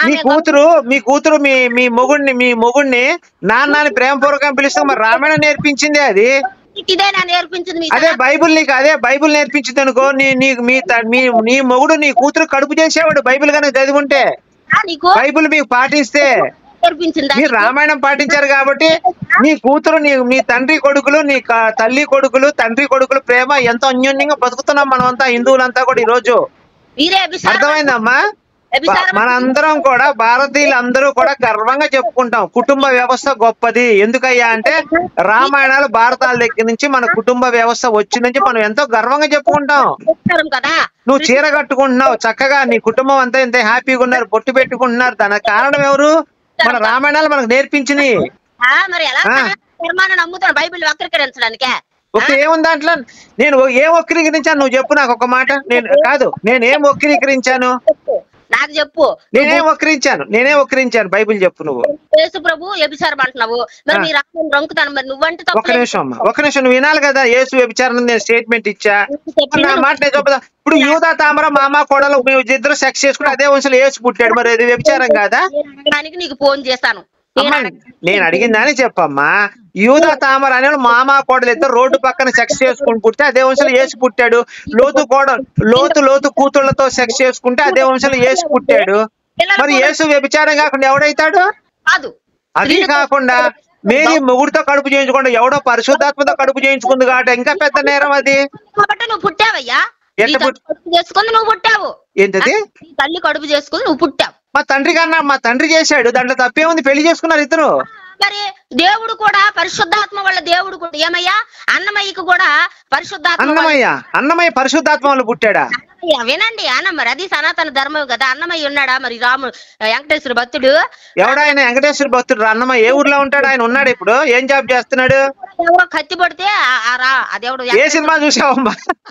మీ అనే కూతురు మీ కూతురు మీ మీ మొగుడిని మీ మొగుడిని నాన్నని ప్రేమపూర్వకంగా పిలుస్తాం మరి రామాయణం నేర్పించిందే అది నీకు ఇదే నా నేర్పించింది మీ అదే బైబిల్ నీకు అదే బైబిల్ నేర్పించింది అనుకో నీ నీ మీ త- మీ నీ మొగుడు నీ కూతురు కడుపు చేసేవాడు బైబిల్ కనుక చదివి ఉంటే సనాతన నీకు బైబిల్ మీకు పాటిస్తే నేర్పించిందా మీరు రామాయణం పాటించారు కాబట్టి నీ కూతురు నీ మీ తండ్రి కొడుకులు నీ క- తల్లి కొడుకులు తండ్రి కొడుకులు ప్రేమ ఎంతో అన్యోన్యంగా బతుకుతున్నాం మనం అంతా హిందువులంతా కూడా ఈ రోజు మీరే అభిసారం అర్థమైందమ్మా అభిసారం మనందరం కూడా భారతీయులందరూ కూడా గర్వంగా చెప్పుకుంటాం కుటుంబ వ్యవస్థ గొప్పది ఎందుకయ్యా అంటే రామాయణాలు భారతాల దగ్గర నుంచి మన కుటుంబ వ్యవస్థ వచ్చి నుంచి మనం ఎంతో గర్వంగా చెప్పుకుంటాం అభిసారం కదా నువ్వు చీర కట్టుకుంటున్నావు చక్కగా నీ కుటుంబం అంతా ఎంత హ్యాపీగా ఉన్నారు బొట్టు పెట్టుకుంటున్నారు దానికి కారణం ఎవరు మన రామాయణాలు మనకు నేర్పించినవి ఆ, మరి ఎలా ఆ. నిర్మాణం నమ్ముతాను బైబిల్ వక్రీకరించడానికే ఒక ఏముంది దాంట్లో నేను ఏం వక్రీకరించాను నువ్వు చెప్పు నాకు ఒక మాట నేను కాదు నేను ఏం వక్రీకరించాను చెప్పు. నాకు చెప్పు నేనేం వక్రించాను నేనేం వక్రించాను బైబిల్ చెప్పు నువ్వు యేసు ప్రభు వ్యభిచారం అంటున్నావు మరి ఆ. మీ రామని రొంకుతాను మరి నువ్వంటే ఒక తప్పు నిమిషం అమ్మా ఒక నిమిషం నువ్వు వినాలి కదా యేసు వ్యభిచారం నేను స్టేట్మెంట్ ఇచ్చా చెప్పింది నా మాట నేను చెప్తా ఇప్పుడు యూదా తామర మామ కోడలు మేము ఇద్దరు సెక్స్ చేసుకుని అదే వంశంలో యేసు పుట్టాడు మరి అది వ్యభిచారం కాదా నేను అడగడానికి నీకు ఫోన్ చేస్తాను నేను అమ్మా అడగ- నేను అడిగిందని చెప్పమ్మా యూదా తామర అనే మామ కోడలు ఇద్దరు రోడ్డు పక్కన సెక్స్ చేసుకుని పుడితే అదే వంశంలో యేసు పుట్టాడు లోతు కోడ లోతు లోతు కూతుళ్లతో సెక్స్ చేసుకుంటే అదే వంశంలో యేసు పుట్టాడు మరి యేసు వ్యభిచారం కాకుండా ఎవడైతాడు కాదు అది కాకుండా మేరీ మొగుడితో కడుపు చేయించకుండా ఎవడో పరిశుద్ధాత్మతో కడుపు చేయించుకుంది కాబట్టి ఇంకా పెద్ద నేరం అది కాబట్టి నువ్వు పుట్టావయ్యా నీ ఎట్ట తల్లి కడుపు చేసుకుంది నువ్వు పుట్టావు ఏంటది నీ తల్లి కడుపు చేసుకుంది నువ్వు పుట్టావు మా తండ్రి కన్నా మా తండ్రి చేశాడు దాంట్లో తప్పేముంది పెళ్లి చేసుకున్నారు ఇద్దరు మరి దేవుడు కూడా పరిశుద్ధాత్మ వల్ల దేవుడు కూడా ఏమయ్యా అన్నమయ్యకు కూడా పరిశుద్ధాత్మ వల్ల- అన్నమయ్య అన్నమయ్య పరిశుద్ధాత్మ వాళ్ళు పుట్టాడా అన్నమయ్య వినండి అన్న మరి అది సనాతన ధర్మం కదా అన్నమయ్య ఉన్నాడా మరి రాముడు వెంకటేశ్వర భక్తుడు ఎవడాయన వెంకటేశ్వర భక్తుడు అన్నమయ్య ఏ ఊర్లో ఉంటాడు ఆయన ఉన్నాడు ఇప్పుడు ఏం జాబ్ చేస్తున్నాడు ఎవరో కత్తి పడితే ఆ- ఆ రా అదేవుడు ఏ సినిమా చూసావమ్మా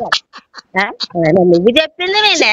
నువ్వు చెప్పింది నేనే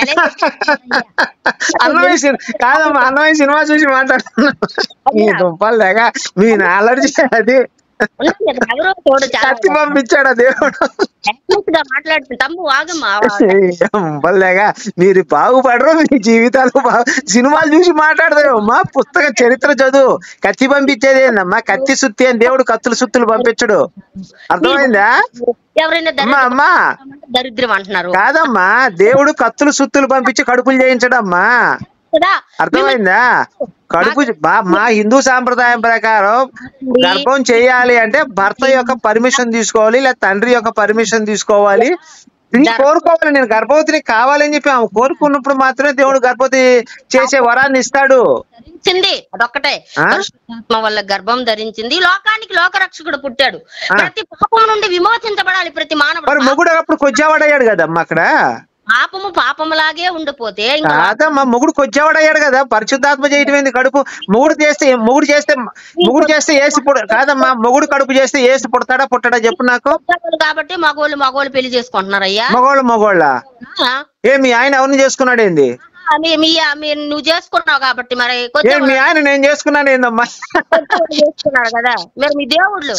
అన్నమయ్య సినిమా కాదమ్మా అన్నమయ్య సినిమా చూసి మాట్లాడుతున్నా మీ దుంపలు లేక మీ నాలెడ్జ్ అది ఎవరో తోడు చాలా కత్తి పంపించాడు ఆ దేవుడు technique గా మాట్లాడుతుంది తమ్ము ఆగమ్మా అమ్మలేగా మీరు బాగుపడరు మీ జీవితాలు బాగు సినిమాలు చూసి మాట్లాడతారు అమ్మా పుస్తక చరిత్ర చదువు కత్తి పంపించేది ఏందమ్మా కత్తి సుత్తి అని దేవుడు కత్తులు సుత్తులు పంపించడు అర్థమైందా ఎవరైనా అమ్మా దరిద్రం అమ్మా దరిద్రం అంటున్నారు కాదమ్మా దేవుడు కత్తులు సుత్తులు పంపించి కడుపులు చేయించడమ్మా కదా అర్థమైందా కడుపు బా- మా హిందూ సాంప్రదాయం ప్రకారం గర్భం చేయాలి అంటే భర్త యొక్క పర్మిషన్ తీసుకోవాలి లేదా తండ్రి యొక్క పర్మిషన్ తీసుకోవాలి ఇది కోరుకోవాలి నేను గర్భవతిని కావాలని చెప్పి ఆమె కోరుకున్నప్పుడు మాత్రమే దేవుడు గర్భవతి చేసే వరాన్ని ఇస్తాడు ధరించింది అదొక్కటే ఆ? పరిశుద్ధాత్మ వల్ల గర్భం ధరించింది లోకానికి లోకరక్షకుడు పుట్టాడు ఆ. ప్రతి పాపం నుండి విమోచించబడాలి ప్రతి మరి మానవుడు మొగుడు అప్పుడు కొచ్చేవాడయ్యాడు కదమ్మా అక్కడ పాపము పాపములాగే ఉండిపోతే ఇంకా కాదమ్మా మొగుడు కొచ్చేవాడయ్యాడు కదా పరిశుద్ధాత్మ చేయటం ఏంది కడుపు మొగుడు చేస్తే మొగుడు చేస్తే మొగుడు చేస్తే ఏసు పుడ కాదమ్మా మొగుడు కడుపు చేస్తే ఏసు పుడతాడా పుట్టడా చెప్పు నాకు కొత్తవాళ్ళు కాబట్టి మగోళ్ళు మగోళ్ళు పెళ్లి చేసుకుంటున్నారు అయ్యా మగోళ్ళు మగోళ్ళ ఆ? ఏ మీ ఆయన ఎవరిని చేసుకున్నాడు ఏంది ఆ, మీ- మీ మీ- నువ్వు చేసుకున్నావు కాబట్టి మరి ఏ కొత్త మీ ఆయన నేను చేసుకున్నాను ఏందమ్మా చేసుకున్నాడు కదా మరి మీ దేవుళ్ళు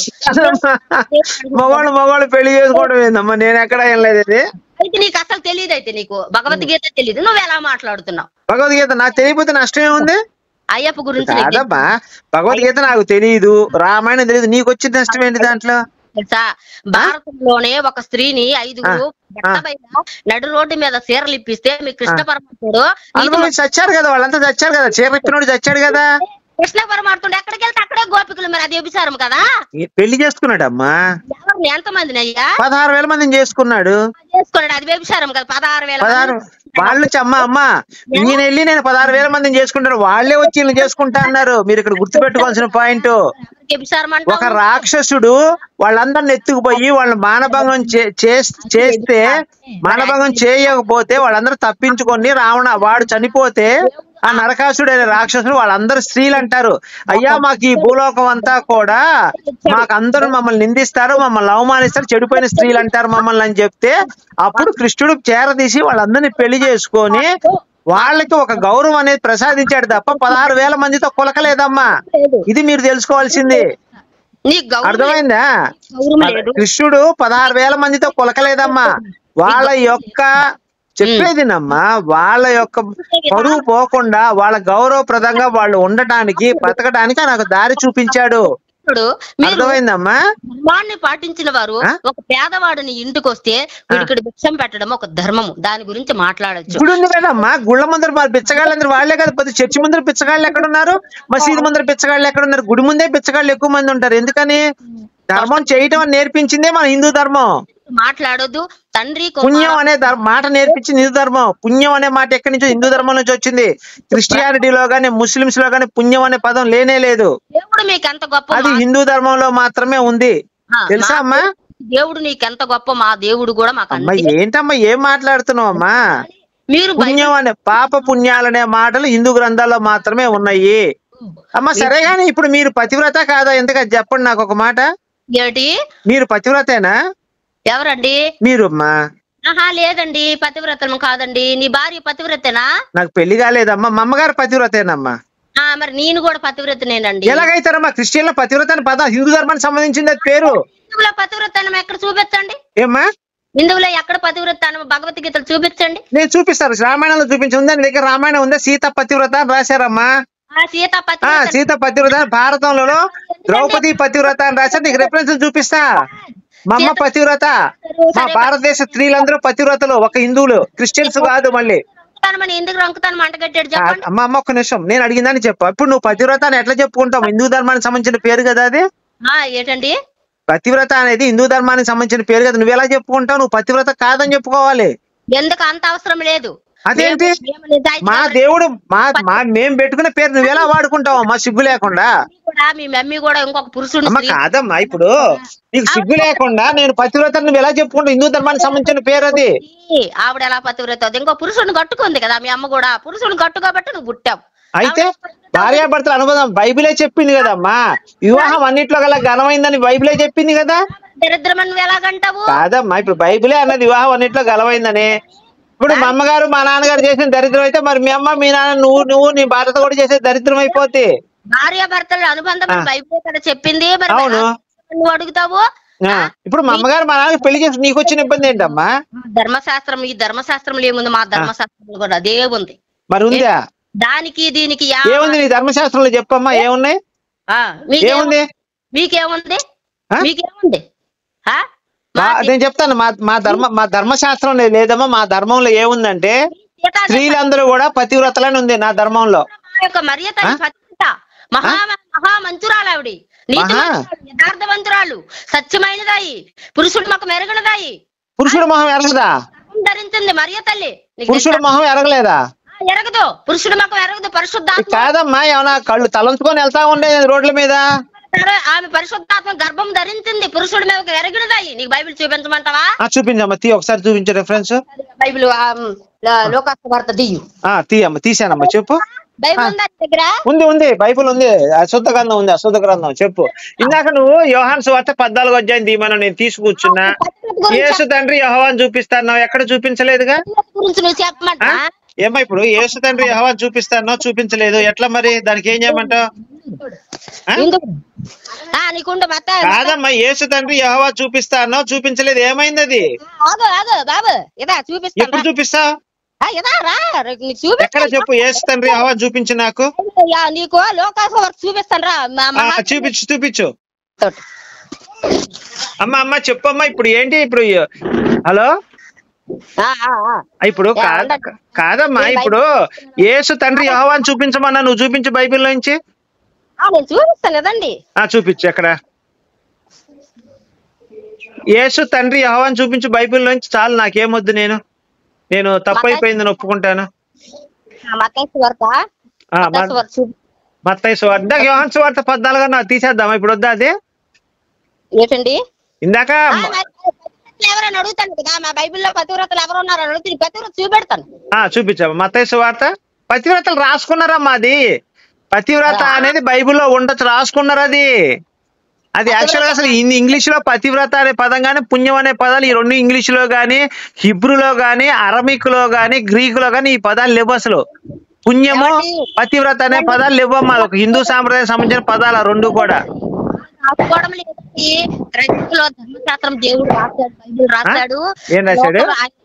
మగవాళ్ళు మగవాళ్ళు పెళ్లి చేసుకోవడం ఏందమ్మా నేను ఎక్కడ ఏం లేదు ఇది అయితే నీకు అసలు తెలియదు అయితే నీకు భగవద్గీత తెలియదు నువ్వు ఎలా మాట్లాడుతున్నావు భగవద్గీత నాకు తెలియకపోతే నష్టం ఏముంది అయ్యప్ప గురించి నీకు కాదమ్మా భగవద్గీత నాకు తెలియదు రామాయణం తెలియదు నీకు వచ్చిన నష్టం ఏంటి దాంట్లో తెలుసా భారతంలోనే ఒక స్త్రీని ఐదుగురు భర్త బయట నడు రోడ్డు మీద చీరలు ఇప్పిస్తే మీ కృష్ణ పరమాత్ముడు నీకు అనుభవించి చచ్చారు కదా వాళ్ళంతా చచ్చారు కదా చీర ఇప్పినోడు చచ్చాడు కదా కృష్ణ పరమాత్ముడు ఎక్కడికి వెళ్తే అక్కడే గోపికలు మరి అది వ్యభిచారం కదా ఈ పెళ్లి చేసుకున్నాడు అమ్మా ఎవరిని ఎంత మందిని అయ్యా పదహారు వేల మందిని చేసుకున్నాడు చేసుకున్నాడు అది వ్యభిచారం కదా పదహారు వేల పదహారు వాళ్ళు వచ్చి అమ్మా అమ్మా ఈయన వెళ్ళి నేను పదహారు వేల మందిని చేసుకుంటాను వాళ్ళే వచ్చి ఈయన చేసుకుంటా అన్నారు మీరు ఇక్కడ గుర్తుపెట్టుకోవాల్సిన పాయింట్ వ్యభిచారం ఒక అంటావు రాక్షసుడు వాళ్ళందరిని ఎత్తుకుపోయి వాళ్ళని మానభంగం చే- చేస్- చేస్తే మానభంగం చేయకపోతే వాళ్ళందరూ తప్పించుకొని రావణ వాడు చనిపోతే ఆ నరకాసుడు అనే రాక్షసుడు వాళ్ళందరూ స్త్రీలు అంటారు అయ్యా మాకు ఈ భూలోకం అంతా కూడా మాకు అందరూ మమ్మల్ని నిందిస్తారు మమ్మల్ని అవమానిస్తారు చెడిపోయిన స్త్రీలు అంటారు మమ్మల్ని అని చెప్తే అప్పుడు కృష్ణుడు చేరదీసి వాళ్ళందరినీ పెళ్లి చేసుకొని వాళ్ళకి ఒక గౌరవం అనేది ప్రసాదించాడు తప్ప పదహారు వేల మందితో కొలకలేదమ్మా ఇది మీరు తెలుసుకోవాల్సింది నీకు గౌరవం అర్థమైందా గౌరవం లేదు కృష్ణుడు పదహారు వేల మందితో కొలకలేదమ్మా వాళ్ళ యొక్క చెప్పేదినమ్మా వాళ్ళ యొక్క పరువు పోకుండా వాళ్ళ గౌరవప్రదంగా వాళ్ళు ఉండటానికి బతకడానికి నాకు దారి చూపించాడు ఇప్పుడు మీరు అర్థమైందమ్మా ధర్మాన్ని పాటించిన వారు ఆ? ఒక పేదవాడిని ఇంటికి వస్తే వీడికి భిక్షం పెట్టడం ఒక ధర్మము దాని గురించి మాట్లాడొచ్చు గుడి ఉంది కదమ్మా గుళ్ళ ముందర మరి బిచ్చగాళ్ళందరూ వాళ్ళే కదా ప్రతి చర్చి ముందర బిచ్చగాళ్ళు ఎక్కడ ఉన్నారు మసీదు ముందర బిచ్చగాళ్ళు ఎక్కడ ఉన్నారు గుడి ముందే బిచ్చగాళ్ళు ఎక్కువ మంది ఉంటారు ఎందుకని ధర్మం చేయటం అని నేర్పించిందే మన హిందూ ధర్మం మాట్లాడొద్దు తండ్రి పుణ్యం కుమార అనే ధర్- మాట నేర్పించింది హిందూ ధర్మం పుణ్యం అనే మాట ఎక్కడి నుంచో హిందూ ధర్మం నుంచి వచ్చింది క్రిస్టియానిటీలో గానీ ముస్లిమ్స్ లో గానీ పుణ్యం అనే పదం లేనే లేదు దేవుడు మీకెంత గొప్ప అది మా- హిందూ ధర్మంలో మాత్రమే ఉంది ఆ, తెలుసా మా అమ్మా దేవుడు నీకెంత గొప్ప మా దేవుడు కూడా మాకు అమ్మా అంతే ఏంటమ్మా ఏం మాట్లాడుతున్నావు అమ్మా మీరు బైబిల్ పుణ్యం అనే పాప పుణ్యాలనే మాటలు హిందూ గ్రంథాల్లో మాత్రమే ఉన్నాయి అమ్మా సరే గాని ఇప్పుడు మీరు పతివ్రత కాదా ఎందుకు చెప్పండి నాకు ఒక మాట ఏంటి మీరు పతివ్రతేనా ఎవరండి మీరు అమ్మా ఆహా లేదండి పతివ్రతను కాదండి నీ భార్య పతివ్రతేనా నాకు పెళ్లి కాలేదమ్మా మా అమ్మగారు పతివ్రతేనమ్మా ఆ మరి నేను కూడా పతివ్రతనేనండి ఎలాగైతారమ్మా క్రిస్టియన్లో పతివ్రత అని పదం హిందూ ధర్మానికి సంబంధించింది అది పేరు హిందువుల పతివ్రతనం ఎక్కడ చూపించండి ఏమ్మా హిందువుల ఎక్కడ పతివ్రతనం భగవద్గీతలు చూపించండి నేను చూపిస్తాను రామాయణంలో చూపించి ఉందా నీ దగ్గర రామాయణం ఉందా సీత పతివ్రత అని రాశారమ్మా ఆ సీత ఆ పతివ్రత సీత పతివ్రత అని భారతంలో ద్రౌపది పతివ్రత అని రాశారు నీకు రెఫరెన్స్ చూపిస్తా మా అమ్మ పతివ్రత మా భారతదేశ స్త్రీలందరూ పతివ్రతలు ఒక హిందువులు క్రిస్టియన్స్ కాదు మళ్ళీ మన ఎందుకు రంకుతాను మంట కట్టాడు ఆ, చెప్పండి అమ్మ అమ్మ ఒక్క నిమిషం నేను అడిగిందని చెప్పు ఇప్పుడు నువ్వు పతివ్రత అని ఎట్లా చెప్పుకుంటావు హిందూ ధర్మానికి సంబంధించిన పేరు కదా అది ఆ ఏంటండి పతివ్రత అనేది హిందూ ధర్మానికి సంబంధించిన పేరు కదా నువ్వు ఎలా చెప్పుకుంటావు నువ్వు పతివ్రత కాదని చెప్పుకోవాలి ఎందుకు అంత అవసరం లేదు అదేంటి మేము- మేము నిజాయితీ మా పరులు. దేవుడు మా మా మేము పెట్టుకున్న పేరు నువ్వు ఎలా వాడుకుంటావు అమ్మా సిగ్గు లేకుండా మీ కూడా మీ మమ్మీ కూడా ఇంకొక పురుషుడు అమ్మ కాదమ్మా ఇప్పుడు నీకు సిగ్గు లేకుండా నేను పతివ్రత నువ్వు ఎలా చెప్పుకుంటావు హిందూ ధర్మానికి సంబంధించిన పేరు అది ఆవిడ ఎలా పతివ్రత అవుతుంది? ఇంకో పురుషుడిని కట్టుకుంది కదా మీ అమ్మ కూడా పురుషుడిని కట్టుకోబట్టి నువ్వు పుట్టావు అయితే భార్యాభర్తల అనుబంధం బైబిలే చెప్పింది కదమ్మా వివాహం అన్నిట్లో గల ఘనమైందని బైబిలే చెప్పింది కదా దరిద్రమని నువ్వు ఎలాగంటావు కాదమ్మా ఇప్పుడు బైబిలే అన్నది వివాహం అన్నిట్లో గలవైందని ఇప్పుడు మా అమ్మగారు మా నాన్నగారు చేసిన దరిద్రం అయితే మరి మీ అమ్మ మీ నాన్న నువ్వు నువ్వు నీ భారత కూడా చేసే దరిద్రం అయిపోతే భార్య భర్తల అనుబంధం అని బైబిల్ కదా చెప్పింది మరి అవును. నువ్వు అడుగుతావు ఆ, ఇప్పుడు మా అమ్మగారు మా నాన్నకి పెళ్లి చేసి నీకు వచ్చిన ఇబ్బంది ఏంటమ్మా ధర్మశాస్త్రం ఈ ధర్మశాస్త్రంలో ఏముంది మా ధర్మశాస్త్రంలో కూడా అదే ఉంది మరి ఉందా దానికి దీనికి యా- ఏముంది నీ ధర్మశాస్త్రంలో చెప్పమ్మా ఏమున్నాయి ఆ, మీకేం- ఏముంది మీకేముంది ఆ? మీకేముంది ఆ? మా నేను చెప్తాను మా మా ధర్మ మా ధర్మశాస్త్రం లేదమ్మా మా ధర్మంలో ఏముందంటే సీతా స్త్రీలందరూ కూడా పతివ్రతలని ఉంది నా ధర్మంలో మా యొక్క మర్యాద పతిత మహా మహా మంచురాలు ఆవిడ నీతి మహా? యథార్థవంతురాలు సత్యమైనదాయి పురుషుడు మాకు మెరుగనదాయి పురుషుడు మొహం ఎరగదా ధరించింది మరియ తల్లి నీకు పురుషుడు మొహం ఎరగలేదా తెలుసా? ఎరగదు పురుషుడు మాకు ఎరగదు పరిశుద్ధాత్మ కాదమ్మా ఏమన్నా కళ్ళు తలంచుకొని వెళ్తా ఉండే రోడ్ల మీద సరే, ఆమె పరిశుద్ధాత్మ గర్భం ధరించింది పురుషుడు మేము ఎరగినదాయి నీకు బైబిల్ చూపించమంటావా ఆ చూపించమ్మా తీ ఒకసారి చూపించే రెఫరెన్స్ బైబిల్ లోకాస్త వార్త దియ్యు ఆ తీయమ్మా తీసానమ్మా చెప్పు బైబిల్ ఉందా నీ దగ్గర ఉంది ఉంది బైబుల్ ఉంది అశుద్ధ గ్రంథం ఉంది అశుద్ధ గ్రంథం చెప్పు ఇందాక నువ్వు యోహాన్ సువార్త పద్నాలుగు అధ్యాయం తీయమని నేను తీసుకూర్చున్నా పతివ్రత గురించి యేసు తండ్రి యహోవాన్ చూపిస్తాను ఎక్కడ చూపించలేదుగా పతివ్రత గురించి నువ్వు చెప్పమంటా ఆ? ఏమ్మా ఇప్పుడు యేసు తండ్రి యహోవాన్ చూపిస్తానో చూపించలేదు ఎట్లా మరి దానికి ఏం చేయమంటావు ఆ? ఎందుకు? ఆ నీకుండు మత కాదమ్మా యేసు తండ్రి యహోవా చూపిస్తానో చూపించలేదు ఏమైంది అది ఆగు ఆగు బాబు ఇదా చూపిస్తాను ఎప్పుడు చూపిస్తావు ఆ, ఇదా రా నీకు చూపిస్తాను ఎక్కడ చెప్పు యేసు తండ్రి యహోవా చూపించు నాకు యా, నీకు లోకాసం వరకు చూపిస్తాను రా మా ఆ, మహా- చూపించు చూపించు తోటి. అమ్మ అమ్మ చెప్పమ్మా ఇప్పుడు ఏంటి ఇప్పుడు హలో ఆ, ఆ, ఆ. ఇప్పుడు కాద కాదమ్మా ఇప్పుడు యేసు తండ్రి యహోవాని చూపించమన్నా నువ్వు చూపించు బైబిల్ నుంచి ఆ, నేను చూపిస్తాను కదండి ఆ చూపించు ఎక్కడ యేసు తండ్రి యహోవాని చూపించు బైబిల్ నుంచి చాలు నాకేమొద్దు నేను నేను తప్పైపోయిందని ఒప్పుకుంటాను మతేసు వార్త ఆ, మత్తయి వార్త చూపి మత్తయి సువార్త ఇందాక యోహాన్ సువార్త పద్నాలుగు నాకు తీసేద్దామా ఇప్పుడు వద్దా అది ఏంటండి ఇందాక ఆ, మరి పతివ్రతలు ఎవరైనా అడుగుతాను కదా మా బైబిల్లో పతివ్రతలు ఎవరు ఉన్నారు అని అడుగుతాను పతివ్రత చూపెడతాను ఆ చూపించాము మత్తయి సువార్త పతివ్రతలు రాసుకున్నారమ్మా అది పతివ్రత అనేది బైబిల్లో ఉండొచ్చు రాసుకున్నారు అది అది యాక్చువల్ గా అసలు ఇన్- ఇంగ్లీష్ లో పతివ్రత అనే పదం గానీ పుణ్యం అనే పదాలు ఈ రెండు ఇంగ్లీష్ లో గానీ హిబ్రూలో గానీ అరమిక్ లో గానీ గ్రీక్ లో గానీ ఈ పదాలు లేవు అసలు పుణ్యము పతివ్రత అనే పదాలు లేవమ్మా ఒక హిందూ సాంప్రదాయం సంబంధించిన పదాలు ఆ రెండు కూడా రాసుకోవడం లేదండి రచనలో ధర్మశాస్త్రం దేవుడు రాశాడు బైబిల్ రాశాడు ఏం రాశాడు? లోకంలో ఆయన-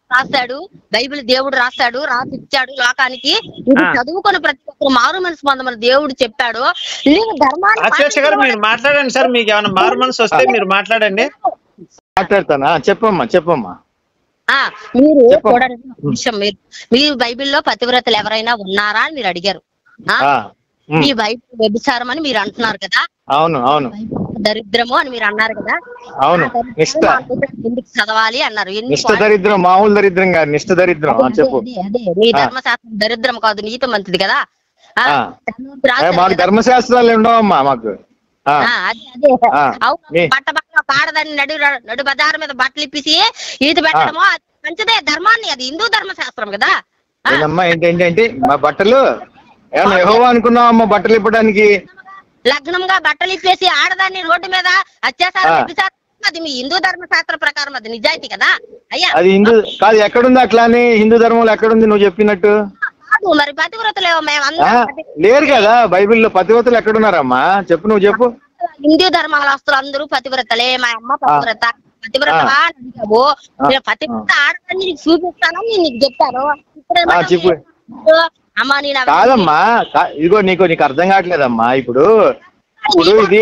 రాశాడు బైబిల్ దేవుడు రాశాడు రాసి ఇచ్చాడు లోకానికి ఇది ఆ. చదువుకొని ప్రతి ఒక్కరు మారు మనసు పొందమని దేవుడు చెప్పాడు నీవు ధర్మాన్ని అధ్యక్ష గారు మీరు మాట్లాడండి సార్ మీకు ఏమైనా మారు మనసు వస్తే మీరు మాట్లాడండి మాట్లాడతానా చెప్పమ్మా చెప్పమ్మా ఆ, మీరు చెప్పు. చూడండి ఒక విషయం మీరు మీరు బైబిల్లో పతివ్రతలు ఎవరైనా ఉన్నారా అని మీరు అడిగారు ఆ, ఆ, ఉమ్, ఈ బైబిల్ వ్యభిచారం అని మీరు అంటున్నారు కదా అవును అవును దరిద్రము అని మీరు అన్నారు కదా అవును ఆ దరిద్రం నిష్ట ఎందుకు చదవాలి అన్నారు ఎన్ని నిష్ట దరిద్రం మామూలు దరిద్రం కాదు నిష్ట దరిద్రం ఆ, అదే, చెప్పు అదే, అదే. నీ ఆ. ధర్మశాస్త్రం దరిద్రం కాదు నీతి మంచిది కదా ఆ, ఆ. ధర్మవంతుడు ఏ, రాశాడు మాకు కదా. ధర్మశాస్త్రాలు ఉండవమ్మా మాకు ఆ, ఆ, అదే అదే ఆ. అవును మీ- బట్ట బట్ట ఆడదాన్ని నడు నడు బజారు మీద బట్టలు ఇప్పిసి ఈత పెట్టడము అది మంచిదే ధర్మాన్ని అది హిందూ ధర్మశాస్త్రం కదా ఆ, ఏంటమ్మా ఏంటి ఏంటి ఏంటి మా బట్టలు ఏమన్నా యెహోవా అనుకున్నావమ్మా బట్టలు ఇప్పడానికి లగ్నంగా బట్టలు ఇప్పేసి ఆడదాన్ని రోడ్డు మీద అత్యాచారం ఆ. వ్యభిచారం అది మీ హిందూ ధర్మశాస్త్ర ప్రకారం అది నిజాయితీ కదా అయ్యా అది హిందూ కాదు ఎక్కడుంది అట్లా అని హిందూ ధర్మంలో ఎక్కడుంది నువ్వు చెప్పినట్టు కాదు మరి పతివ్రతలు మేము ఆ, అందరం లేరు కదా బైబిల్లో పతివతులు ఎక్కడున్నారమ్మా చెప్పు నువ్వు చెప్పు హిందూ ధర్మాలస్తులు అందరూ పతివ్రతలే మా అమ్మ పతివ్రత పతివ్రతవా అని అడిగావు నేను పతివ్రత ఆడదాన్ని నీకు చూపిస్తానని నేను నీకు చెప్పాను ఇప్పుడేమో ఆ, చెప్పు. అమ్మా నేను అవి- కాదమ్మా కా- ఇదిగో నీకు నీకు అర్థం కావట్లేదమ్మా ఇప్పుడు ఇప్పుడు ఇది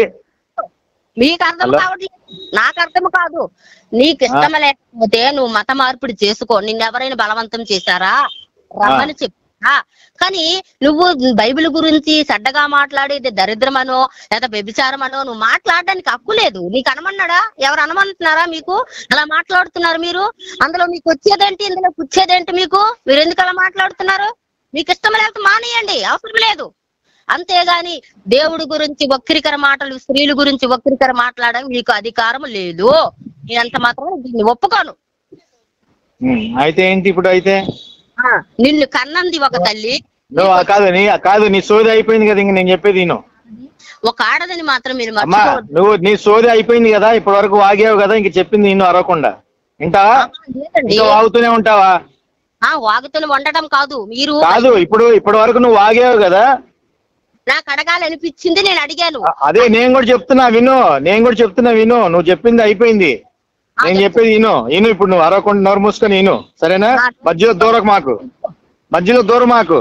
మీకు అర్థం హలో? కావట్లేదు నాకు అర్థం కాదు నీకు ఇష్టం లేకపోతే నువ్వు మత మార్పిడి చేసుకో నిన్ను ఎవరైనా బలవంతం చేశారా రమ్మని చెప్పా కానీ నువ్వు బైబిల్ గురించి చెడ్డగా మాట్లాడేది దరిద్రమనో లేదా వ్యభిచారమనో నువ్వు మాట్లాడడానికి హక్కు లేదు నీకు అనమన్నాడా ఎవరు అనమంటున్నారా మీకు అలా మాట్లాడుతున్నారు మీరు అందులో మీకు వచ్చేదేంటి ఇందులో కూర్చేదేంటి మీకు మీరు ఎందుకు అలా మాట్లాడుతున్నారు మీకు ఇష్టం లేకపోతే మానేయండి అవసరం లేదు అంతేగాని దేవుడి గురించి వక్రీకర మాటలు స్త్రీల గురించి వక్రీకర మాట్లాడడం మీకు అధికారం లేదు నేనంత మాత్రం దీన్ని ఒప్పుకోను ఉమ్, అయితే ఏంటి ఇప్పుడు అయితే ఆ, నిన్ను కన్నంది ఒక తల్లి నువ్వు ఆ కాదు నీ కాదు నీ సోది అయిపోయింది కదా ఇంక నేను చెప్పేది నేను ఒక ఆడదని మాత్రం మీరు అమ్మా మర్చిపోవద్దు నువ్వు నీ సోది అయిపోయింది కదా ఇప్పటి వరకు వాగావు కదా ఇంక చెప్పింది నిన్ను అరవకుండా వింటావా లేదండి ఇంకా వాగుతూనే ఉంటావా ఆ వాగుతుని వండటం కాదు మీరు కాదు ఇప్పుడు ఇప్పటి వరకు నువ్వు వాగావు కదా నాకు అడగాలనిపించింది నేను అడిగాను అ- అదే నేను కూడా చెప్తున్నా విను నేను కూడా చెప్తున్నా విను నువ్వు చెప్పింది అయిపోయింది నేను చెప్పేది విను విను ఇప్పుడు నువ్వు అరవకుండా నోరు మూసుకొని విను సరేనా మధ్యలో దూరకు మాకు మధ్యలో దూరం మాకు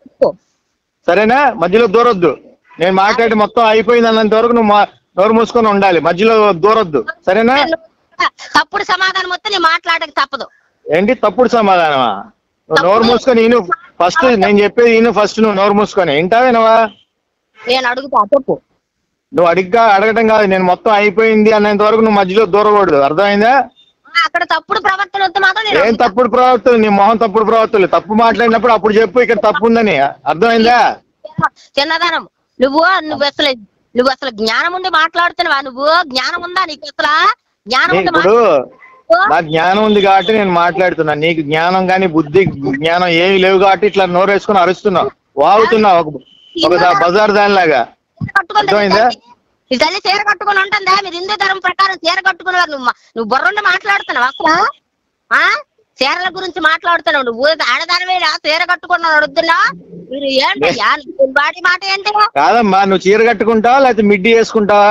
సరేనా మధ్యలో దూరొద్దు నేను మాట్లాడి మొత్తం అయిపోయింది అన్నంత వరకు నువ్వు మా- నోరు మూసుకొని ఉండాలి మధ్యలో దూరొద్దు సరేనా తప్పుడు సమాధానం మొత్తం నేను మాట్లాడక తప్పదు ఏంటి తప్పుడు సమాధానమా నువ్వు నోరు మూసుకొని విను ఫస్ట్ నేను చెప్పేది విను ఫస్ట్ నువ్వు నోరు మూసుకొని వింటావేనవా నేను అడుగుతా చెప్పు నువ్వు అడిగ్గా అడగటం కాదు నేను మొత్తం అయిపోయింది అన్నంత వరకు నువ్వు మధ్యలో దూరకూడదు అర్థమైందా ఆ, అక్కడ తప్పుడు ప్రవర్తన వస్తే మాత్రం నేను ఏం అడుగుతా. తప్పుడు ప్రవర్తన నీ మొహం తప్పుడు ప్రవర్తనలు తప్పు మాట్లాడినప్పుడు అప్పుడు చెప్పు ఇక్కడ తప్పు ఉందని అర్థమైందా చిన్నదనం నువ్వు నువ్వు అసలు నువ్వు అసలు జ్ఞానం ఉండి మాట్లాడుతున్నావా నువ్వు జ్ఞానం ఉందా నీకు అసలు జ్ఞానం నీ ఉండి ఇప్పుడు మాట్లాడుతున్నావా? నాకు జ్ఞానం ఉంది కాబట్టి నేను మాట్లాడుతున్నా నీకు జ్ఞానం కానీ బుద్ధి జ్ఞానం ఏమి లేవు కాబట్టి ఇట్లా నోరేసుకొని అరుస్తున్నావు వాగుతున్నావు ఒక ఒక దా- బజార్ దానిలాగా చీర కట్టుకుంది నీ అర్థమైందా? తల్లి. నీ తల్లి చీర కట్టుకుని ఉంటుందా మీరు హిందూ ధర్మం ప్రకారం చీర కట్టుకునేవారు నువ్వు మా- నువ్వు బుర్రుండి మాట్లాడుతున్నావు అసలు ఆ చీరల గురించి మాట్లాడుతున్నావు నువ్వు ఆడదానివే చీర కట్టుకున్నావు అడుగుతున్నా మీరు ఏంటయ్యా నీ బాడీ మాట ఏంటి కాదమ్మా నువ్వు చీర కట్టుకుంటావా లేకపోతే మిడ్డీ వేసుకుంటావా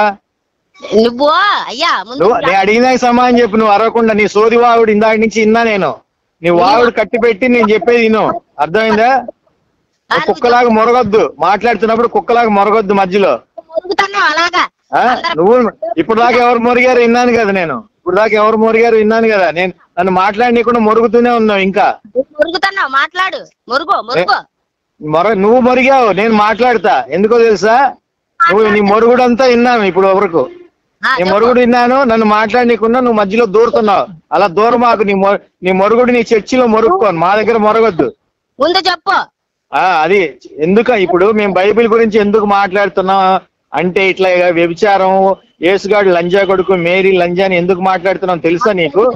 నువ్వు అయ్యా ముందు నువ్వు నేను అడిగిన సమాధానం చెప్పు నువ్వు అరవకుండా నీ సోది వాగుడు ఇందాక నుంచి ఇన్నా నేను నీ వాగుడు కట్టి పెట్టి నేను చెప్పేది విను అర్థమైందా నువ్వు కుక్కలాగా మొరగొద్దు మాట్లాడుతున్నప్పుడు కుక్కలాగా మొరగొద్దు మధ్యలో మురుగుతున్నావు అలాగా ఆ? నువ్వు ఇప్పుడు దాకా ఎవరు మొరిగారు విన్నాను కదా నేను ఇప్పుడు దాకా ఎవరు మొరిగారు విన్నాను కదా నేను నన్ను మాట్లాడనీయకుండా మొరుగుతూనే ఉన్నావు ఇంకా మురుగుతున్నావు మాట్లాడు మురుగు మురుగు మొర నువ్వు మొరిగావు నేను మాట్లాడతా ఎందుకో తెలుసా నువ్వు నీ మొరుగుడంతా విన్నాను ఇప్పుడు వరకు ఆ, నీ చెప్పు. మొరుగుడు విన్నాను నన్ను మాట్లాడనీయకుండా నువ్వు మధ్యలో దూరుతున్నావు అలా దూరం మాకు నీ మొ- నీ మొరుగుడు నీ చర్చిలో మొరుగుకోను మా దగ్గర మొరగొద్దు ముందు చెప్పు ఆ అది ఎందుక ఇప్పుడు మేము బైబిల్ గురించి ఎందుకు మాట్లాడుతున్నాం అంటే ఇట్లా వ్యభిచారం యేసుగాడు లంజా కొడుకు మేరీ లంజా అని ఎందుకు మాట్లాడుతున్నాం తెలుసా నీకు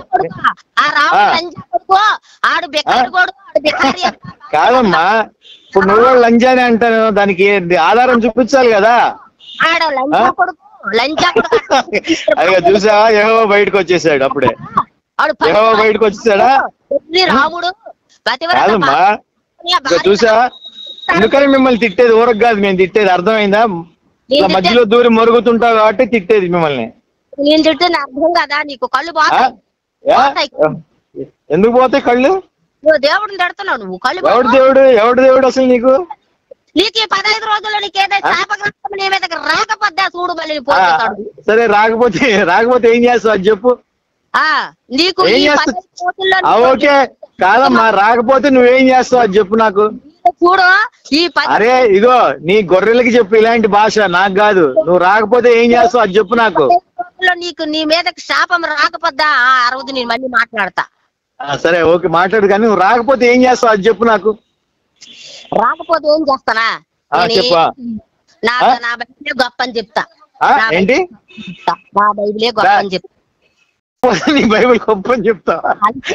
ఆ రాముడు ఆ. లంజా కొడుకు ఆడు బెక్కడి కొడుకు ఆడు బెక్కడి కాదమ్మా ఇప్పుడు నువ్వు కూడా లంజా అని అంటాను దానికి ఏంటి? ఆధారం చూపించాలి కదా ఆడ లంజా ఆ? కొడుకు లంజా కొడుకు అదిగో చూసావా ఏవో బయటకు వచ్చేసాడు అప్పుడే ఆడు యెహోవా బయటకు వచ్చేసాడా? తండ్రి రాముడు పతివ్రత కాదమ్మా భార్య ఇదిగో చూసావా ఎందుకని మిమ్మల్ని తిట్టేది ఊరకు కాదు మేము తిట్టేది అర్థమైందా ఇట్లా మధ్యలో దూరి మొరుగుతుంటావు కాబట్టి తిట్టేది మిమ్మల్ని నేను తిట్టిన అర్థం కదా నీకు కళ్ళు ఆ? పోతాయి యా? పోతాయి. ఎందుకు పోతాయి కళ్ళు నువ్వు దేవుడిని తిడుతున్నావు నువ్వు కళ్ళు ఎవడు మూసుకో. దేవుడు ఎవడు దేవుడు అసలు నీకు నీకు ఈ పదహైదు రోజుల్లో నీకు ఏదైనా శాపగ్రస్తం నీ మీదకి రాకపోద్దా చూడు మళ్ళీ నీ ఆ, పోతాడు సరే రాకపోతే రాకపోతే ఏం చేస్తావు అది చెప్పు ఆ నీకు ఏం ఈ చేస్తా- పదహైదు రోజుల్లో ఆ, నీకు ఓకే కాదమ్మా రాకపోతే నువ్వేం చేస్తావు అది చెప్పు నాకు చూడు ఈ పది అరే ఇగో నీ గొర్రెలకి చెప్పు ఇలాంటి భాష నాకు కాదు నువ్వు రాకపోతే ఏం చేస్తావు అది చెప్పు నాకు రోజుల్లో నీకు నీ మీదకి శాపం రాకపోద్దా ఆ ఆ రోజు నేను మళ్ళీ మాట్లాడతా ఆ, సరే ఓకే మాట్లాడు కానీ నువ్వు రాకపోతే ఏం చేస్తావు అది చెప్పు నాకు రాకపోతే ఏం చేస్తానా ఆ, నేను చెప్పా. నా ఆ? నా బైబిలే గొప్ప అని చెప్తా ఆ, నా ఏంటి చెప్తా. నా బైబిలే గొప్ప అని చెప్తా నీ బైబిల్ గొప్ప అని చెప్తావా అంతే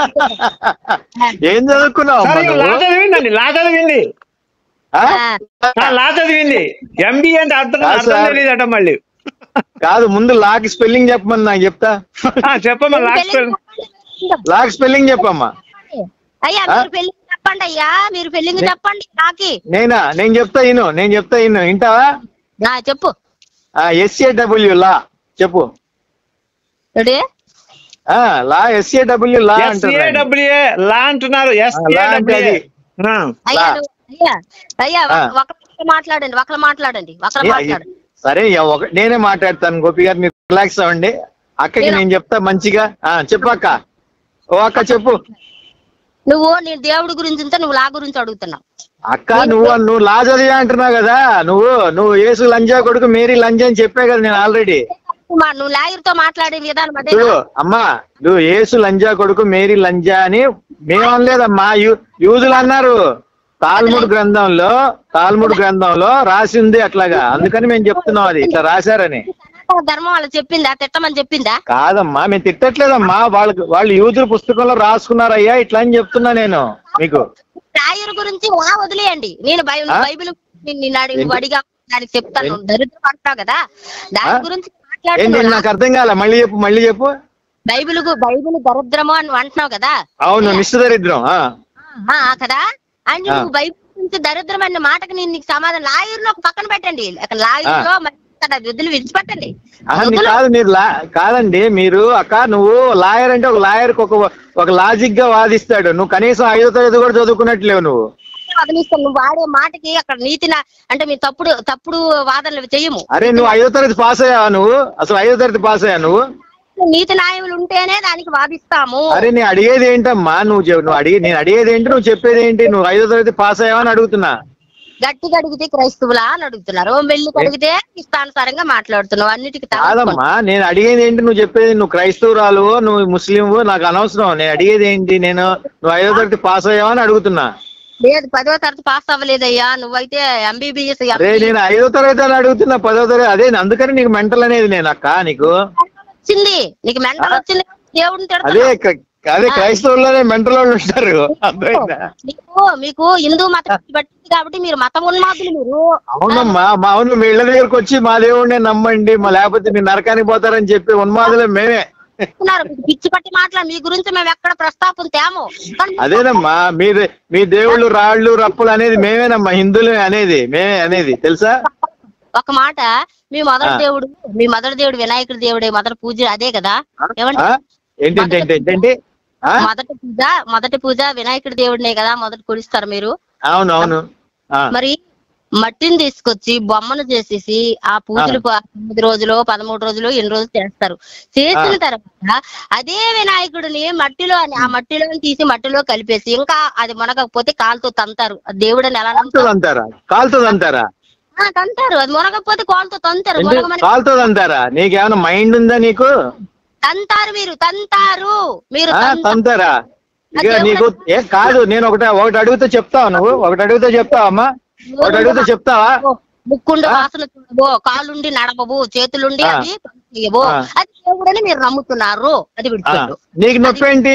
ఏం చదువుకున్నావు సరే అమ్మా లా నువ్వు? చదివిందండి లా చదివింది ఆ? ఆ, ఆ, లా చదివింది ఎంబీ అంటే అర్థం కాదు అర్థం సార్. తెలియదట మళ్ళీ కాదు ముందు లాక్ స్పెల్లింగ్ చెప్పమని నాకు చెప్తా ఆ, చెప్పమ్మా లా పెళ్లి లాక్ స్పెల్లింగ్ చెప్పమ్మా అయ్యా ఆ? మీరు పెళ్లి చెప్పండి అయ్యా మీరు పెళ్లింగ్ చెప్పండి నాకి నేనా నేను చెప్తా ఇను నేను చెప్తా ఇను వింటావా నా చెప్పు ఎస్ఏడబ్ల్యూ లా చెప్పు రెడీ ఆ లా ఎస్ఏడబ్ల్యూ లా అంటారు దాన్ని. ఎస్ఏడబ్ల్యూఏ లా అంటున్నారు లా అంటే అది. ఎస్ఏడబ్ల్యూఏ అయ్యా లా. నువ్వు- అయ్యా అయ్యా ఆ. ఒకరు మాట్లాడండి ఒకరు మాట్లాడండి ఒకరు ఏ- మాట్లాడండి సరే ఇక ఒక- నేనే మాట్లాడతాను గోపి గారు మీరు రిలాక్స్ అవ్వండి అక్కకి నేను- నేను చెప్తా మంచిగా ఆ చెప్పు అక్క ఓ అక్క చెప్పు నువ్వు నీ దేవుడి గురించి ఉంటే నువ్వు లా గురించి అడుగుతున్నావు అక్క నువ్వు నువ్వు లా చదివా అంటున్నావు కదా నువ్వు నువ్వు యేసు లంజా కొడుకు మేరీ లంజా అని చెప్పే కదా నేను ఆల్రెడీ మా- నువ్వు లాయర్తో మాట్లాడే విధానం అదే చూడు అమ్మా నువ్వు యేసు లంజా కొడుకు మేరీ లంజా అని మేము అనలేదమ్మా యూ- యూదులు అన్నారు తాల్ముడు గ్రంథంలో తాల్ముడు గ్రంథంలో రాసింది అట్లాగా అందుకని మేము చెప్తున్నాం అది ఇట్లా రాశారని సనాతన ధర్మం వాళ్ళు చెప్పిందా తిట్టమని చెప్పిందా కాదమ్మా మేము తిట్టట్లేదమ్మా వాళ్ళకి వాళ్ళు యూదుల పుస్తకంలో రాసుకున్నారయ్యా ఇట్లా అని చెప్తున్నా నేను మీకు లాయర్ గురించి లా వదిలేయండి నేను బైబిల్ ఆ? బైబిల్ నిన్ను నిన్ను అడిగి ఏంటి? అడిగా దానికి చెప్తాను దరిద్రం అంటావు కదా దాని ఆ? గురించి ఏంటి మాట్లాడుతున్నావు నాకు అర్థం కాలే మళ్ళీ చెప్పు మళ్ళీ చెప్పు బైబిల్ గు- బైబిల్ దరిద్రము అని అంటున్నావు కదా అవును నిశ్చితరిద్రం ఆ. ఆ కదా అని ఆ. నువ్వు బైబిల్ గురించి దరిద్రం అనే మాటకి నేను నీకు సమాధానం లాయర్ ఒక పక్కన పెట్టండి లాయర్ లో మరి కదా వదిలి విడిచిపెట్టండి ఆహా, నీ వదులు. కాదు మీరు లా కాదండి మీరు అక్క నువ్వు లాయర్ అంటే ఒక లాయర్ ఒక ఒక లాజిక్ గా వాదిస్తాడు నువ్వు కనీసం ఐదో తరగతి కూడా చదువుకున్నట్లేవు నువ్వు వదిలిస్తాను నువ్వు వాడే మాటకి అక్కడ నీతిన అంటే మీ తప్పుడు తప్పుడు వాదనలు చెయ్యము అరే నువ్వు ఐదో తరగతి పాస్ అయ్యావా నువ్వు అసలు ఐదో తరగతి పాస్ అయ్యా నువ్వు నీతి న్యాయములు ఉంటేనే దానికి వాదిస్తాము అరే నేను అడిగేది ఏంటమ్మా నువ్వు చెప్- నువ్వు అడిగి నేను అడిగేది ఏంటి నువ్వు చెప్పేది ఏంటి నువ్వు ఐదో తరగతి పాస్ అయ్యావా అని అడుగుతున్నా గట్టిగా అడిగితే క్రైస్తవులా అని అడుగుతున్నారు వెళ్ళి అడిగితే ఇష్టానుసారంగా మాట్లాడుతున్నావు అన్నిటికీ కాదమ్మా నేను అడిగేది ఏంటి నువ్వు చెప్పేది నువ్వు క్రైస్తవురాలు నువ్వు ముస్లిం నాకు అనవసరం నేను అడిగేది ఏంటి నేను నువ్వు ఐదో తరగతి పాస్ అయ్యావా అని అడుగుతున్నా లేదు పదవ తరగతి పాస్ అవ్వలేదయ్యా నువ్వైతే ఎంబీబీఎస్ అరే నేను ఐదో తరగతి అని అడుగుతున్నా పదో తరగతి అదే అందుకని నీకు మెంటల్ అనేది నేను అక్క నీకు వచ్చింది నీకు మెంటల్ వచ్చింది దేవుడిని అదే తిడుతున్నావు క్ర- అదే క్రైస్తవుల్లోనే మెంటల్ వాళ్ళు ఉంటారు అర్థమైందా మీకు మీకు హిందూ మతం పట్టింది కాబట్టి మీరు మతం ఉన్మాదులు మీరు అవునమ్మా మా అవును మీ ఇళ్ళ దగ్గరకు వచ్చి మా దేవుడినే నమ్మండి మా లేకపోతే మీరు నరకానికి పోతారని చెప్పి ఉన్మాదులే మేమే చెప్తున్నారు మీకు పిచ్చి పట్టి మాటలు మీ గురించి మేము ఎక్కడ ప్రస్తాపన తేము కానీ మీరు అదేనమ్మా మీరు మీ దేవుళ్ళు రాళ్ళు రప్పులు అనేది మేమేనమ్మా హిందువులే అనేది మేమే అనేది తెలుసా ఒక మాట మీ మొదటి ఆ. దేవుడు మీ మొదటి దేవుడు వినాయకుడి దేవుడే మొదటి పూజ అదే కదా ఏమండి ఆ? ఏంటంటే ఏంటి ఏంటంటే ఆ? మొదటి పూజ మొదటి పూజ వినాయకుడి దేవుడినే కదా మొదటి కొలిస్తారు మీరు అవును అవును ఆ. మరి మట్టిని తీసుకొచ్చి బొమ్మను చేసేసి ఆ పూజలు ప- తొమ్మిది రోజులు పదమూడు రోజులు ఎన్ని రోజులు చేస్తారు చేసిన ఆ. తర్వాత అదే వినాయకుడిని మట్టిలో ఆ మట్టిలో తీసి మట్టిలో కలిపేసి ఇంకా అది మునగకపోతే కాలుతో తంతారు ఆ దేవుడిని ఎలా నమ్ముతారు కాలుతుంది అంటారా కాలుతుంది అంటారా ఆ, తంతారు అది మునగకపోతే కాలుతో తంతారు ఏంటి? మునగమని కాలుతుంది అంటారా నీకేమైనా మైండ్ ఉందా నీకు తంతారు మీరు తంతారు మీరు ఆ తంతారు. తంతారా ఇక దేవుడు- నీకు ఏ కాదు నేను ఒకటి ఒకటి అడిగితే చెప్తావా నువ్వు ఒకటి అడిగితే చెప్తావా అమ్మా ఒకటి అడిగితే చెప్తావా ఓ, ముక్కుండి ఆ? వాసన చూడబో కాళ్ళుండి నడపబు చేతులుండి ఆ. అది పని చేయబో ఆ. అది దేవుడని మీరు నమ్ముతున్నారు అది ఆ, విడిచిపెట్టు నీకు నొప్పి ఏంటి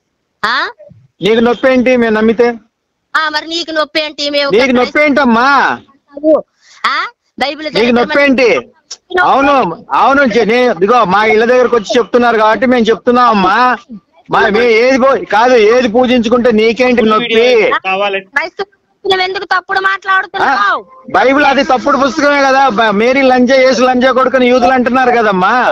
ఆ? నీకు నొప్పి ఏంటి మేము నమ్మితే ఆ, మరి నీకు నొప్పి ఏంటి మేము నీకు నొప్పి ఏంటమ్మా క్రైస్తవులు. ఆ బైబిల్ నీకు నొప్పి ఏంటి అవును అవును చె- నే ఇదిగో మా ఇళ్ళ దగ్గరకు వచ్చి చెప్తున్నారు కాబట్టి మేము చెప్తున్నాం అమ్మా మా మేము ఏది పూ- కాదు ఏది పూజించుకుంటే నీకేంటి నొప్పి కావాలంటే క్రైస్తవులు నువ్వు ఎందుకు తప్పుడు ఆ? మాట్లాడుతున్నావు బైబిల్ అది తప్పుడు పుస్తకమే కదా బ- మేరీ లంజ యేసు లంజ కొడుకుని యూదులు అంటున్నారు కదమ్మా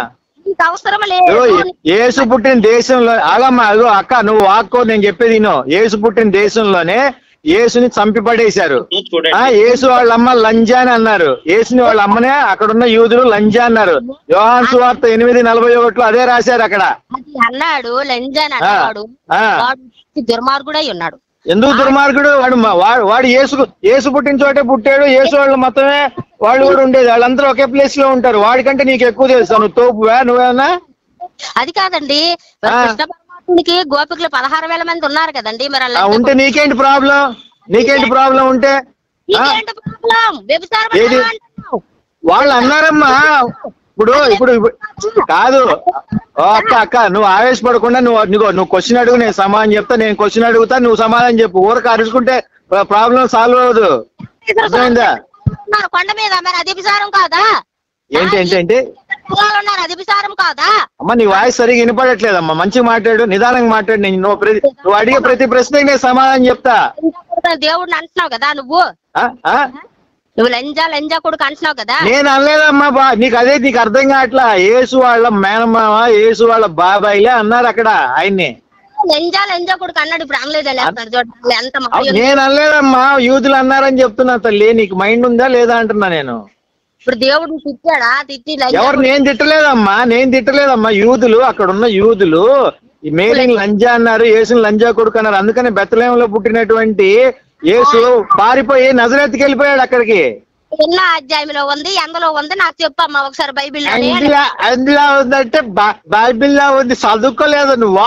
నీకు అవసరం ఇదిగో లేదు యేసు పుట్టిన దేశంలో ఆగమ్మా అదిగో అక్క నువ్వు వాక్కో నేను చెప్పేది విను యేసు పుట్టిన దేశంలోనే యేసుని చంపి పడేశారు ఆ యేసు వాళ్ళ అమ్మ లంజా అని అన్నారు యేసుని వాళ్ళ అమ్మనే అక్కడ ఉన్న యూదులు లంజా అన్నారు యోహాన్ సువార్త ఎనిమిది నలభై ఒకటిలో అదే రాశారు అక్కడ అది అన్నాడు లంజాన్ అన్నవాడు ఆ. వాడు దుర్మార్గుడై ఉన్నాడు ఎందుకు దుర్మార్గుడు వాడు మ- వాడు వాడు యేసు యేసు పుట్టిన చోటే పుట్టాడు యేసు వాళ్ళు మొత్తమే వాళ్ళు కూడా ఉండేది వాళ్ళందరూ ఒకే ప్లేస్ లో ఉంటారు వాడికంటే నీకు ఎక్కువ తెలుసా నువ్వు తోపువా నువ్వేమన్నా అది కాదండి ఆ. కృష్ణ పరమాత్మునికి గోపికలు పదహారు వేల మంది ఉన్నారు కదండి మరి ఆ, వాళ్ళంతా ఉంటే నీకేంటి ప్రాబ్లం నీకేంటి ప్రాబ్లం ఉంటే ఆ? నీకేంటి ప్రాబ్లం వ్యభిచారం ఏది? ఎలా అంటున్నావు? వాళ్ళు అన్నారమ్మా ఇప్పుడు ఇప్పుడు ఇప్పుడు- కాదు ఓ అక్క అక్క నువ్వు ఆవేశపడకుండా నువ్వు నువ్వు నువ్వు క్వశ్చన్ అడుగు నేను సమాధానం చెప్తా నేను క్వశ్చన్ అడుగుతా నువ్వు సమాధానం చెప్పు ఊరకు అరుచుకుంటే ప్రాబ్లం సాల్వ్ అవ్వదు అర్థమైందా ఉన్నారు కొండ మీద మరి అది విచారం కాదా ఏంటి ఏంటి ఏంటి పొలాలు ఉన్నారు అది విచారం కాదా అమ్మ నీ వాయిస్ సరిగా వినపడట్లేదమ్మా మంచిగా మాట్లాడు నిదానంగా మాట్లాడు నేను నువ్వు ప్రతి నువ్వు అడిగే ప్రతి ప్రశ్నకి నేను సమాధానం చెప్తా దేవుడిని అంటున్నావు కదా నువ్వు ఆ? ఆ? నువ్వు లంజా లంజా కొడుకు అంటున్నావు కదా నేను అనలేదమ్మా బా నీకు అదే నీకు అర్థం కావట్లా యేసు వాళ్ళ మేనమామ యేసు వాళ్ళ బాబాయిలే అన్నారు అక్కడ ఆయన్ని లంజా లంజా కొడుకు అన్నాడు ఇప్పుడు అనలేదని అంటున్నాడు చూడండి ఎంత అవ్ మాయ నేను అనలేదమ్మా యూదులు అన్నారని చెప్తున్నా తల్లి నీకు మైండ్ ఉందా లేదా అంటున్నా నేను ఇప్పుడు దేవుడిని తిట్టాడా తిట్టి లంజా ఎవరు కొడుకు- నేను తిట్టలేదమ్మా నేను తిట్టలేదమ్మా యూదులు అక్కడ ఉన్న యూదులు ఈ మేలిని లంజా అన్నారు యేసుని లంజా కొడుకు అన్నారు అందుకని బెత్తలేంలో పుట్టినటువంటి యేసు పారిపోయి నజరెత్తుకి వెళ్ళిపోయాడు అక్కడికి ఎన్నో అధ్యాయంలో ఉంది ఎందులో ఉంది నాకు చెప్పమ్మా ఒకసారి బైబిల్ అందులో అందులో ఉందంటే బా- బైబిల్లో ఉంది చదువుకోలేదు నువ్వా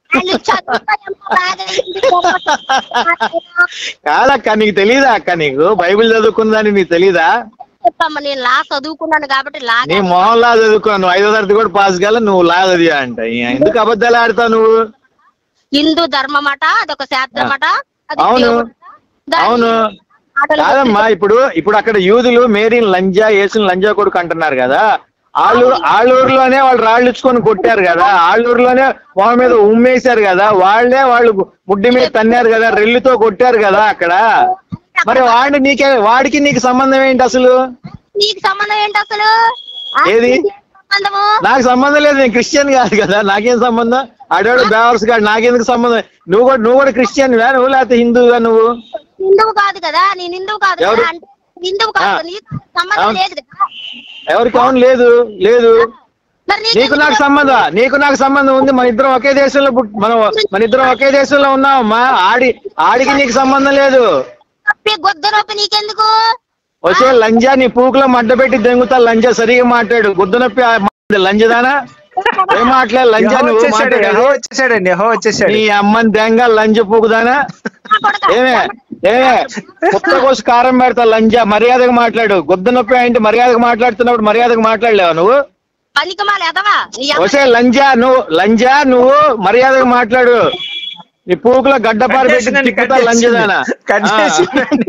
కాదక్క నీకు తెలీదా అక్క నీకు బైబిల్ చదువుకుందని నీకు తెలీదా చెప్పమ్మా నేను లా చదువుకున్నాను కాబట్టి లా నీ మొహం లా చదువుకున్నావు నువ్వు ఐదో తరగతి కూడా పాస్ కాలే నువ్వు లా చదివా అంట ఎందుకు అబద్ధాలు ఆడతావు నువ్వు హిందూ ధర్మం అట అదొక శాస్త్రం అట అది అవును. దేవుడు. దాన్ని అవును మాటలు కాదమ్మా ఇప్పుడు ఇప్పుడు అక్కడ యూదులు మేరీని లంజా యేసుని లంజా కొడుకు అంటున్నారు కదా ఆళ్ళూరు ఆళ్ళూరులోనే వాళ్ళు రాళ్ళు ఇచ్చుకొని కొట్టారు కదా ఆళ్ళూరులోనే మొహం మీద ఉమ్మేశారు కదా వాళ్ళే వాళ్ళు ముడ్డి మీద తన్నారు కదా రెల్లుతో కొట్టారు కదా అక్కడ మరి వాడిని నీకే వాడికి నీకు సంబంధం ఏంటి అసలు నీకు సంబంధం ఏంటి అసలు ఆ, ఏది? నీకు ఏంటి సంబంధము నాకు సంబంధం లేదు నేను క్రిస్టియన్ కాదు కదా నాకేం సంబంధం ఆడవాడు బేవర్స్ కాదు నాకెందుకు సంబంధం నువ్వు కూడా నువ్వు కూడా క్రిస్టియన్ నువ్వు లేకపోతే హిందువుగా నువ్వు హిందువు కాదు కదా నేను హిందువు కాదు ఎవరు? కదా అంటే హిందువు కాదు ఆ. నీకు సంబంధం అవును. లేదు కదా ఎవరికి అవును లేదు లేదు మరి నీకు నీకు నాకు సంబంధం నీకు నాకు సంబంధం ఉంది మన ఇద్దరం ఒకే దేశంలో పుట్- మనం మన ఇద్దరం ఒకే దేశంలో ఉన్నామమ్మా ఆడి ఆడికి నీకు సంబంధం లేదు నొప్పి గొద్ద నొప్పి నీకెందుకు వచ్చే లంజా నీ పూకులో మడ్డ పెట్టి దెంగుతా లంజా సరిగా మాట్లాడు గుద్దు నొప్పి ఆ మా- లంజదానా ఏం మాట్లాడు లంజా యెహోవా నువ్వు వచ్చేసాడు యెహోవా మాట్లాడేది వచ్చేసాడండి యెహోవా వచ్చేసాడు నీ అమ్మని దెంగ లంజ పూకుదానా నా కొడుకా? ఏమే ఏమే కొత్త కోసి కారం పెడతా లంజా మర్యాదగా మాట్లాడు గుద్ద నొప్పి అంటే మర్యాదగా మాట్లాడుతున్నప్పుడు మర్యాదగా మాట్లాడలేవా నువ్వు పనికిమాల ఎదవా నీ అమ్మ- వసే లంజా నువ్వు లంజా నువ్వు మర్యాదగా మాట్లాడు నీ పూకులో గడ్డపార పెట్టి కట్టేసిందండి, తిప్పుతా లంజదానా కట్టేసిందండి.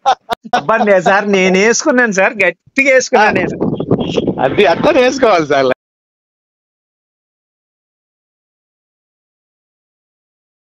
అబ్బా నే- సార్ నేను వేసుకున్నాను సార్ గట్టిగా వేసుకున్నాను నేను అది అర్థం వేసుకోవాలి సార్